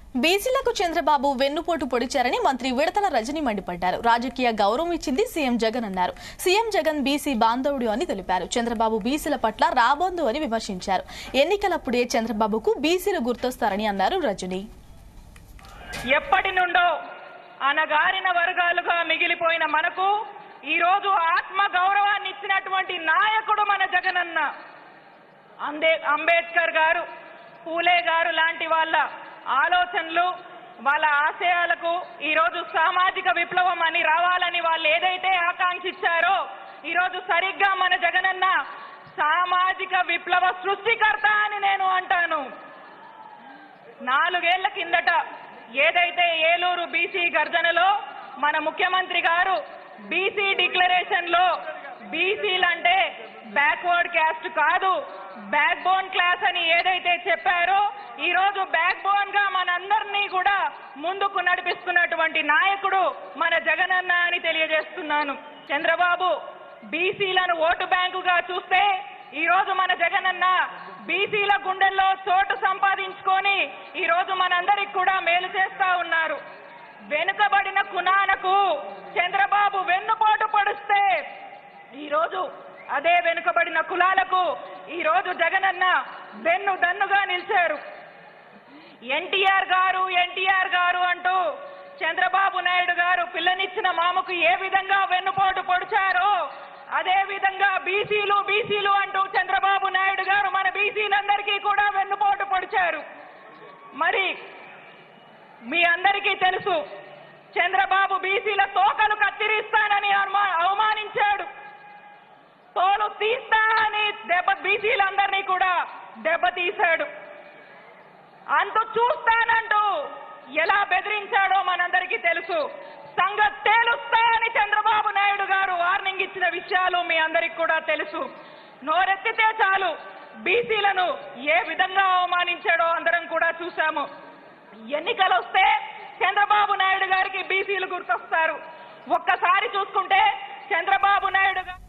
బీసీలకు చంద్రబాబు వెన్నుపోటు పొడిచారని మంత్రి విడతల రజని మండిపడ్డారు రాజకీయ గౌరవం ఇచ్చింది సీఎం జగన్ అన్నారు సీఎం జగన్ బీసీ బాంధవుడు అని తెలిపారు చంద్రబాబు బీసీల పట్ల రాబోందు అని విమర్శించారు ఎన్నికలప్పుడే చంద్రబాబుకు బీసీలు గుర్తొస్తారని అన్నారు రజని ఎప్పటి నుండో అనగారిన వర్గాలుగా మిగిలిపోయిన మనకు ఈ రోజు ఆత్మ గౌరవాన్ని ఇచ్చినటువంటి నాయకుడు మన జగనన్న అందే అంబేద్కర్ గారు పూలే గారు లాంటి వాళ్ళ ఆలోచనలు వాళ్ళ ఆశయాలకు ఈ రోజు సామాజిక విప్లవం అని రావాలని వాళ్ళు ఏదైతే ఆకాంక్షించారో ఈ రోజు సరిగ్గా మన జగనన్న సామాజిక విప్లవ సృష్టికర్త అని నేను అంటాను నాలుగేళ్ల కిందట ఏదైతే ఏలూరు బీసీ గర్జనలో మన ముఖ్యమంత్రి గారు బీసీ డిక్లరేషన్ లో బీసీలంటే బ్యాక్వర్డ్ క్యాస్ట్ కాదు బ్యాక్ బోన్ క్లాస్ అని ఏదైతే చెప్పారో ఈ రోజు బ్యాక్ బోన్ గా మనందరినీ కూడా ముందుకు నడిపిస్తున్నటువంటి నాయకుడు మన జగనన్న అని తెలియజేస్తున్నాను చంద్రబాబు బీసీలను ఓటు బ్యాంకుగా చూస్తే ఈ రోజు మన జగనన్న బీసీల గుండెల్లో చోటు సంపాదించుకొని ఈ రోజు మనందరికి కూడా మేలు చేస్తా ఉన్నారు వెనుకబడిన కునాలకు చంద్రబాబు వెన్నుపోటు పొడిస్తే ఈ రోజు అదే వెనుకబడిన కులాలకు ఈ రోజు జగనన్న వెన్ను దన్నుగా నిలిచారు ఎన్టీఆర్ గారు ఎన్టీఆర్ గారు అంటూ చంద్రబాబు నాయుడు గారు పిల్లనిచ్చిన మామకు ఏ విధంగా వెన్నుపోటు పొడిచారో అదే విధంగా బీసీలు బీసీలు అంటూ చంద్రబాబు నాయుడు గారు మన బీసీలందరికీ కూడా వెన్నుపోటు పొడిచారు మరి మీ అందరికీ తెలుసు చంద్రబాబు బీసీల తోకలు కత్తిరిస్తానని అవమా- అవమానించాడు తోలు తీస్తానని దెబ్బ బీసీలందరినీ కూడా దెబ్బతీశాడు అంతు చూస్తానంటూ ఎలా బెదిరించాడో మనందరికీ తెలుసు సంగ తేలుస్తా అని చంద్రబాబు నాయుడు గారు వార్నింగ్ ఇచ్చిన విషయాలు మీ అందరికి కూడా తెలుసు నోరెత్తితే చాలు బీసీలను ఏ విధంగా అవమానించాడో అందరం కూడా చూశాము ఎన్నికలు వస్తే చంద్రబాబు నాయుడు గారికి బీసీలు గుర్తొస్తారు ఒక్కసారి చూసుకుంటే చంద్రబాబు నాయుడు గారు